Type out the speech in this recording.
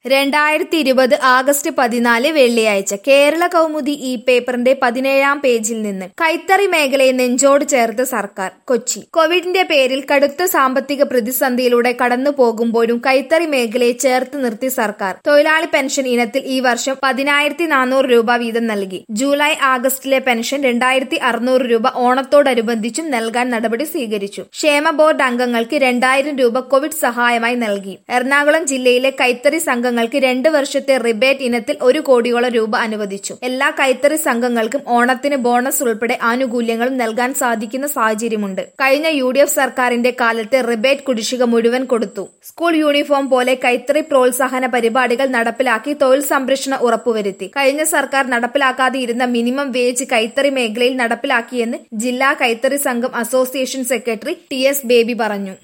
രണ്ടായിരത്തി ഇരുപത് ആഗസ്റ്റ് പതിനാല് വെള്ളിയാഴ്ച കേരള കൗമുദി ഈ പേപ്പറിന്റെ പതിനേഴാം പേജിൽ നിന്ന് കൈത്തറി മേഖലയെ നെഞ്ചോട് ചേർത്ത് സർക്കാർ കൊച്ചി കോവിഡിന്റെ പേരിൽ കടുത്ത സാമ്പത്തിക പ്രതിസന്ധിയിലൂടെ കടന്നു പോകുമ്പോഴും കൈത്തറി മേഖലയെ ചേർത്ത് നിർത്തി സർക്കാർ തൊഴിലാളി പെൻഷൻ ഇനത്തിൽ ഈ വർഷം പതിനായിരത്തി നാനൂറ് രൂപ വീതം നൽകി ജൂലൈ ആഗസ്റ്റിലെ പെൻഷൻ രണ്ടായിരത്തി അറുന്നൂറ് രൂപ ഓണത്തോടനുബന്ധിച്ചും നൽകാൻ നടപടി സ്വീകരിച്ചു ക്ഷേമ ബോർഡ് അംഗങ്ങൾക്ക് രണ്ടായിരം രൂപ കോവിഡ് സഹായമായി നൽകി എറണാകുളം ജില്ലയിലെ കൈത്തറി സംഘങ്ങൾക്ക് രണ്ട് വർഷത്തെ റിബേറ്റ് ഇനത്തിൽ ഒരു കോടിയോളം രൂപ അനുവദിച്ചു എല്ലാ കൈത്തറി സംഘങ്ങൾക്കും ഓണത്തിന് ബോണസ് ഉൾപ്പെടെ ആനുകൂല്യങ്ങളും നൽകാൻ സാധിക്കുന്ന സാഹചര്യമുണ്ട് കഴിഞ്ഞ യു ഡി എഫ് സർക്കാരിന്റെ കാലത്തെ റിബേറ്റ് കുടിശ്ശിക മുഴുവൻ കൊടുത്തു സ്കൂൾ യൂണിഫോം പോലെ കൈത്തറി പ്രോത്സാഹന പരിപാടികൾ നടപ്പിലാക്കി തൊഴിൽ സംരക്ഷണം ഉറപ്പുവരുത്തി കഴിഞ്ഞ സർക്കാർ നടപ്പിലാക്കാതെ ഇരുന്ന മിനിമം വേജ് കൈത്തറി മേഖലയിൽ നടപ്പിലാക്കിയെന്ന് ജില്ലാ കൈത്തറി സംഘം association secretary T S Baby പറഞ്ഞു